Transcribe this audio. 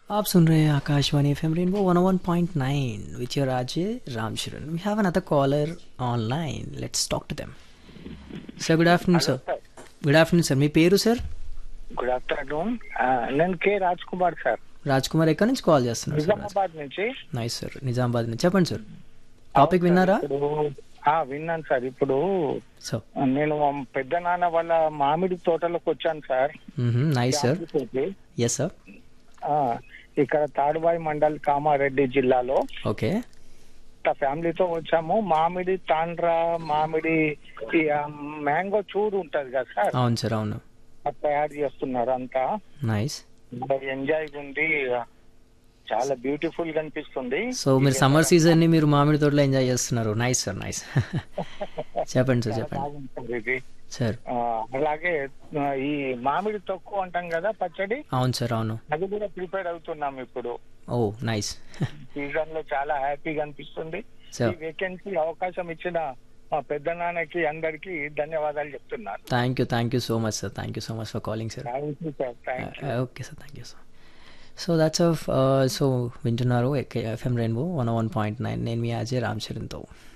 आप सुन रहे हैं Akashvani F M rainbow one one point nine which your आज Ram Sharan we have another caller online let's talk to them sir good afternoon sir good afternoon sir మీ పేరు sir good afternoon నేను K Raj Kumar sir Raj Kumar ఎక్కడి నుంచి కాల్ చేస్తున్నారు sir Nizamabad నుంచి nice sir Nizamabad నుంచి చెప్పండి సార్ టాపిక్ విన్నారా ఇప్పుడు ఆ, విన్నాను సార్ ఇప్పుడు సో నేను మా పెద్ద నాన్న వాళ్ళ మామిడి తోటలోకి వచ్చాను సార్ నైస్ సార్ ఫ్యామిలీతోటి. ఎస్ సార్ ఆ, ఇక్కడ తాడుబాయి మండల్ కామారెడ్డి జిల్లాలో ఓకే ఇట్లా ఫ్యామిలీతో వచ్చాము మామిడి తాండ్ర మామిడి ఈ, ఆ, మ్యాంగో చూడు ఉంటది కదా సార్ అవును సార్ అవును అది తయారు చేస్తున్నారు అంతా నైస్ ఎంజాయ్ ఉంది చాలా బ్యూటిఫుల్ గా అనిపిస్తుంది సో మీరు సమ్మర్ సీజన్ ని మీరు మామిడి తోటలో ఎంజాయ్ చేస్తున్నారు నైస్ సార్ నైస్ చెప్పండి సార్ చెప్పండి బాగుంటుంది ఇది సార్ ఆ, అలాగే ఆ, ఈ మామిడి తొక్కు అంటాం కదా పచ్చడి అవును సార్ అవును అది కూడా ప్రిపేర్ అవుతున్నాం ఇప్పుడు ఓ నైస్ సీజన్ లో చాలా హ్యాపీగా అనిపిస్తుంది సార్ ఈ వేకెన్సీ అవకాశం ఇచ్చిన మా పెద్ద నాన్నకి అందరికి ధన్యవాదాలు చెప్తున్నాను thank you thank you so much sir thank you so much for calling sir thank you sir thank you okay sir thank you sir so that's of so వింటున్నారు FM rainbow one one point nine నేను మీ అజయ్ రామ్ చరణ్తో